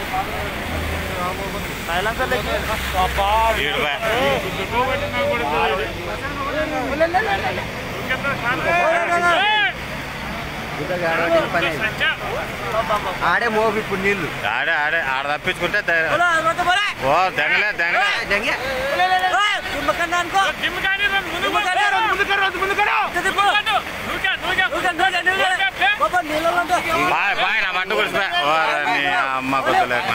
ఆడే మోపు ఇప్పుడు నీళ్లు ఆడే ఆడే ఆడ తప్పించుకుంటే తే- ఓ తెంగలే తెంగలే బాయ్ బాయ్ నా మట్టు కురిసిపోయా ఓ నీ అమ్మ కొద్దులేక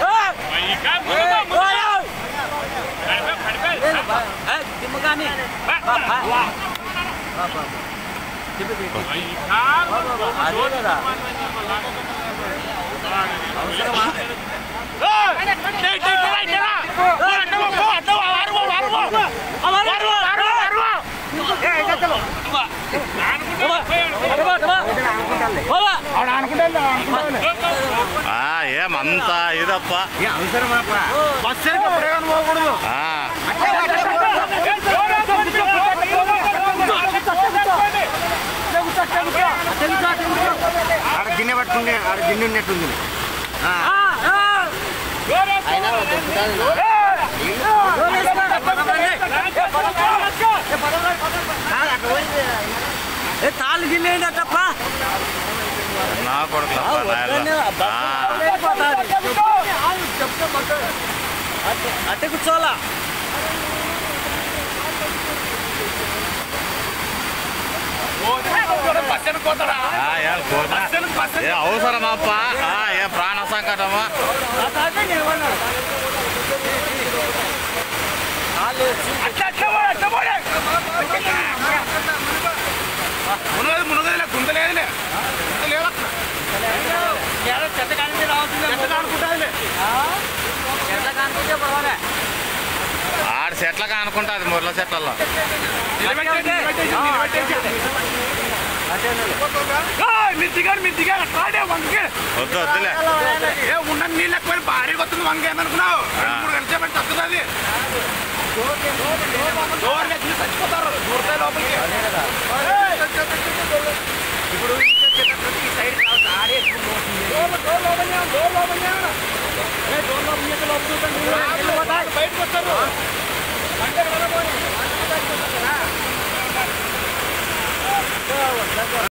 ఆ, ఏమంత ఇదప్ప అవసరమాపా ఆ, ఆడ గిన్నె పట్టుకునే ఆడ గిన్నె ఉన్నట్టుంది తాళ్ళు గిన్నె తప్ప నా కొడుకు అట్టే కూర్చోవాలా ఏ అవసరమప్ప ఆ, ఏ ప్రాణ సంకటమా మునగదు మునగదులే గుంతలేదులే చెత్త కానీ రావుతుంది చెత్త కానుకుంటే పర్వాలే ఆడ చెట్లగా అనుకుంటుంది ముర్ల చెట్లలో మీరు దిగారు మీరు దిగారు అట్లాడే వంకే వద్దు వద్దులే ఏ ఉన్న నీళ్ళు ఎక్కువ భారీగా వస్తుంది వంక ఏమనుకున్నావు రెండు మూడు గంటల సేపటి తగ్గుతుంది డోర్ వేసి చచ్చిపోతారు దూరతే లోపలికి ఇప్పుడు ఈ సైడ్ ఆడే డోర్ డోర్ లోపల డోర్ లోపల డోర్ లోపల బయటకు వస్తారు అంటే వెళ్ళబోయి